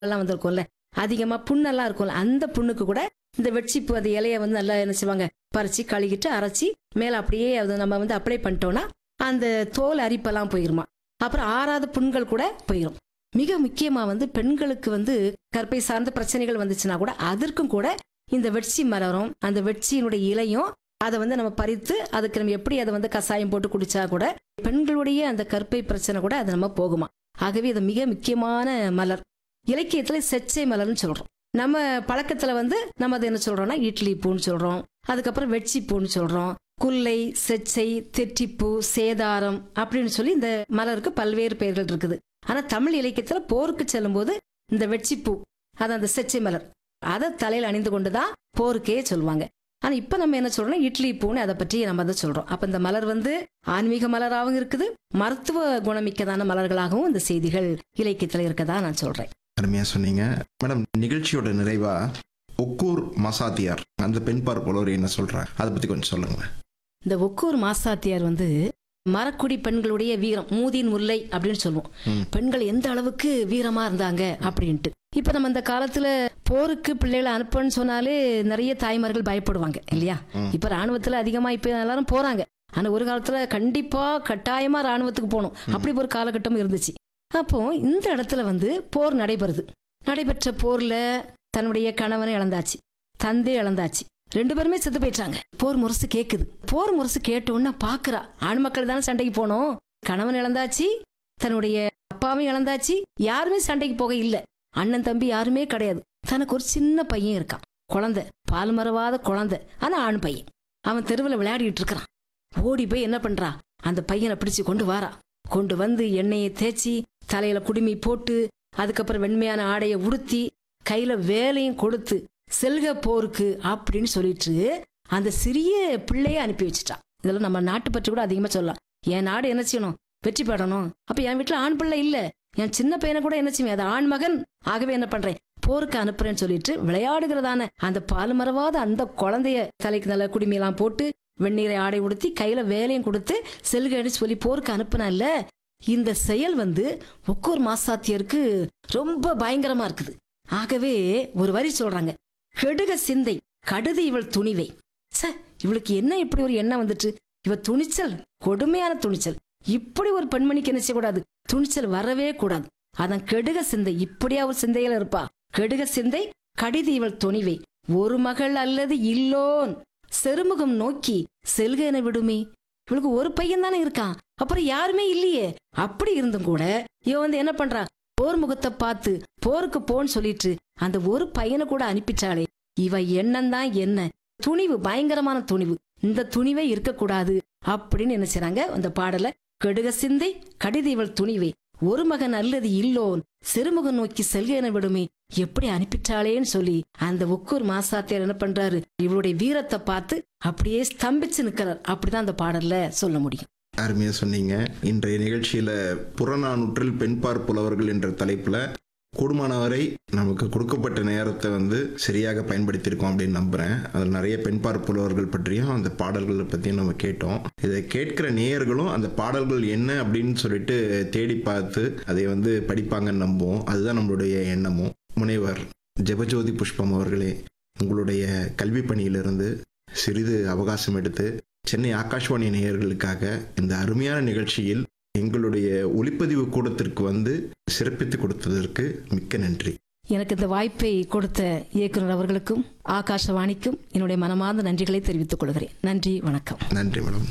எல்லாம் வந்திருக்கும்ல அதிகமா புண்ணெல்லாம் இருக்கும்ல அந்த புண்ணுக்கு கூட இந்த வெட்சிப்பு அது இலைய வந்து நல்லா என்ன செய்வாங்க பறிச்சு கழுகிட்டு அரைச்சி மேல அப்படியே அது நம்ம வந்து அப்ளை பண்ணிட்டோம்னா அந்த தோல் அரிப்பெல்லாம் போயிருமா அப்புறம் ஆறாத புண்கள் கூட போயிடும் மிக முக்கியமா வந்து பெண்களுக்கு வந்து கற்பை சார்ந்த பிரச்சனைகள் வந்துச்சுன்னா கூட அதற்கும் கூட இந்த வெட்சி மலரும் அந்த வெட்சியினுடைய இலையும் அதை வந்து நம்ம பறித்து அதுக்கு நம்ம எப்படி அதை வந்து கஷாயம் போட்டு குடிச்சா கூட பெண்களுடைய அந்த கற்பை பிரச்சனை கூட அது நம்ம போகுமா ஆகவே இது மிக முக்கியமான மலர் இலக்கியத்துல செச்சை மலர்னு சொல்றோம் நம்ம பழக்கத்துல வந்து நம்ம அதை என்ன சொல்றோம்னா இட்லி பூன்னு சொல்றோம் அதுக்கப்புறம் வெட்சி பூன்னு சொல்றோம் குல்லை செச்சை தெற்றிப்பூ சேதாரம் அப்படின்னு சொல்லி இந்த மலருக்கு பல்வேறு பெயர்கள் இருக்குது ஆனா தமிழ் இலக்கியத்துல போருக்கு செல்லும்போது இந்த வெட்சிப்பூ அது அந்த செச்சை மலர் அதை தலையில் அணிந்து கொண்டுதான் போருக்கே சொல்லுவாங்க ஆனா இப்ப நம்ம என்ன சொல்றோம்னா இட்லி பூன்னு அதை பற்றி நம்ம அதை சொல்றோம் அப்ப இந்த மலர் வந்து ஆன்மீக மலராகவும் இருக்குது மருத்துவ குணமிக்கதான மலர்களாகவும் இந்த செய்திகள் இலக்கியத்துல இருக்கதா நான் சொல்றேன் அருமையா சொன்னீங்க மேடம் நிகழ்ச்சியோட நிறைவா ஒக்கூர் மசாத்தியார் அந்த பெண் பார்ப்பவர் என்ன சொல்றாங்க அதை பத்தி கொஞ்சம் சொல்லுங்க இந்த ஒக்கூர் மாசாத்தியார் வந்து மரக்குடி பெண்களுடைய வீரம் மூதின் முல்லை அப்படின்னு சொல்லுவோம் ம். பெண்கள் எந்த அளவுக்கு வீரமா இருந்தாங்க அப்படின்ட்டு இப்ப நம்ம இந்த காலத்துல போருக்கு பிள்ளைகளை அனுப்பன்னு சொன்னாலே நிறைய தாய்மார்கள் பயப்படுவாங்க இல்லையா ம். இப்ப ராணுவத்துல அதிகமா இப்ப எல்லாரும் போறாங்க ஆனா ஒரு காலத்துல கண்டிப்பா கட்டாயமா ராணுவத்துக்கு போகணும் அப்படி ஒரு காலகட்டம் இருந்துச்சு அப்போ இந்த இடத்துல வந்து போர் நடைபெறுது நடைபெற்ற போர்ல தன்னுடைய கணவனை இழந்தாச்சு தந்தை இழந்தாச்சு ரெண்டு பேருமே செத்து போயிட்டாங்க போர் முரசு கேக்குது போர் முரசு கேட்டோன்னு பாக்குறா ஆண் மக்கள் தானே சண்டைக்கு போனோம் கணவன் இழந்தாச்சு தன்னுடைய அப்பாவும் இழந்தாச்சு யாருமே சண்டைக்கு போக இல்ல அண்ணன் தம்பி யாருமே கிடையாது தனக்கு ஒரு சின்ன பையன் இருக்கான் குழந்தை பால் மறவாத குழந்தை ஆனா ஆண் பையன் அவன் தெருவில் விளையாடிட்டு இருக்கிறான் ஓடி போய் என்ன பண்றா அந்த பையனை பிடிச்சு கொண்டு வாரா கொண்டு வந்து எண்ணெயை தேய்ச்சி தலையில குடுமி போட்டு அதுக்கப்புறம் வெண்மையான ஆடையை உடுத்தி கையில வேலையும் கொடுத்து செல்க போருக்கு அப்படின்னு சொல்லிட்டு அந்த சிறிய பிள்ளைய அனுப்பி வச்சுட்டான் இதெல்லாம் நம்ம நாட்டு பற்றி கூட அதிகமா சொல்லலாம் என் நாடு என்ன செய்யணும் வெற்றி பெறணும் அப்ப என் வீட்டுல ஆண் பிள்ளை இல்ல என் சின்ன பையனை கூட என்ன செய்வேன் அது ஆண் மகன் ஆகவே என்ன பண்றேன் போருக்கு அனுப்புறேன்னு சொல்லிட்டு விளையாடுகிறதான அந்த பால் மறவாத அந்த குழந்தைய தலைக்கு நல்ல குடிமையெல்லாம் போட்டு வெந்நீரை ஆடை உடுத்தி கையில வேலையும் கொடுத்து செல்கன்னு சொல்லி போருக்கு அனுப்புனால இந்த செயல் வந்து ஒக்கூர் மாசாத்தியருக்கு ரொம்ப பயங்கரமா இருக்குது ஆகவே ஒரு வரி சொல்றாங்க கெடுக சிந்தை கடுது இவள் துணிவை ச இவளுக்கு என்ன இப்படி ஒரு எண்ணம் வந்துட்டு இவ துணிச்சல் கொடுமையான துணிச்சல் இப்படி ஒரு பெண்மணிக்கு என்ன செய்யக்கூடாது துணிச்சல் வரவே கூடாது அதான் கெடுக சிந்தை இப்படியா ஒரு சிந்தையில இருப்பா கெடுக சிந்தை கடிது இவள் துணிவை ஒரு மகள் அல்லது இல்லோன் செருமுகம் நோக்கி செல்க என விடுமே இவளுக்கு ஒரு பையன் தானே இருக்கான் அப்புறம் யாருமே இல்லையே அப்படி இருந்தும் கூட இவ வந்து என்ன பண்றா போர் முகத்தை பார்த்து போருக்கு போன்னு சொல்லிட்டு அந்த ஒரு பையனை கூட அனுப்பிச்சாளே இவ எண்ணம் தான் என்ன துணிவு பயங்கரமான துணிவு இந்த துணிவே இருக்கக்கூடாது அப்படின்னு என்ன செய்றாங்க அந்த பாடல கெடுக சிந்தை கடித இவள் துணிவை ஒரு மகன் அல்லது இல்லோன் சிறுமுகம் நோக்கி செல்க என விடுமே எப்படி அனுப்பிட்டாளேன்னு சொல்லி அந்த ஒக்கூர் மாசாத்தியார் என்ன பண்றாரு இவளுடைய வீரத்தை பார்த்து அப்படியே ஸ்தம்பிச்சு நிக்கிறார் அப்படிதான் அந்த பாடல்ல சொல்ல முடியும் அருமையா சொன்னீங்க இன்றைய நிகழ்ச்சியில புறநானூற்றில் பெண்பார் புலவர்கள் என்ற தலைப்புல கூடுமானவரை நமக்கு கொடுக்கப்பட்ட நேரத்தை வந்து சரியாக பயன்படுத்தியிருக்கோம் அப்படின்னு நம்புறேன் அதில் நிறைய பெண்பார் புலவர்கள் பற்றியும் அந்த பாடல்களை பற்றியும் நம்ம கேட்டோம் இதை கேட்கிற நேயர்களும் அந்த பாடல்கள் என்ன அப்படின்னு சொல்லிட்டு தேடி பார்த்து அதை வந்து படிப்பாங்கன்னு நம்புவோம் அதுதான் நம்மளுடைய எண்ணமும் முனைவர் ஜெபஜோதி புஷ்பம் அவர்களே உங்களுடைய கல்வி பணியிலிருந்து சிறிது அவகாசம் எடுத்து சென்னை ஆகாஷ்வாணி நேயர்களுக்காக இந்த அருமையான நிகழ்ச்சியில் எங்களுடைய ஒளிப்பதிவு கூடத்திற்கு வந்து சிறப்பித்து கொடுத்ததற்கு மிக்க நன்றி எனக்கு இந்த வாய்ப்பை கொடுத்த இயக்குனர் அவர்களுக்கும் ஆகாஷவாணிக்கும் என்னுடைய மனமார்ந்த நன்றிகளை தெரிவித்துக் கொள்கிறேன் நன்றி வணக்கம் நன்றி மேடம்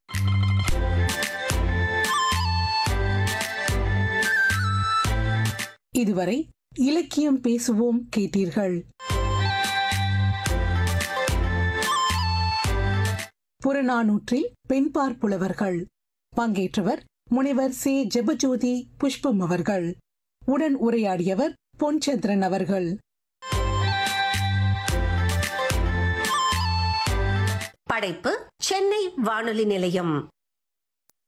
இதுவரை இலக்கியம் பேசுவோம் கேட்டீர்கள் புறநானூற்றில் பெண்பார் புலவர்கள் பங்கேற்றவர் முனைவர் சி ஜெபஜோதி புஷ்பம் அவர்கள் உடன் உரையாடியவர் பொன்சந்திரன் அவர்கள் படைப்பு சென்னை வானொலி நிலையம்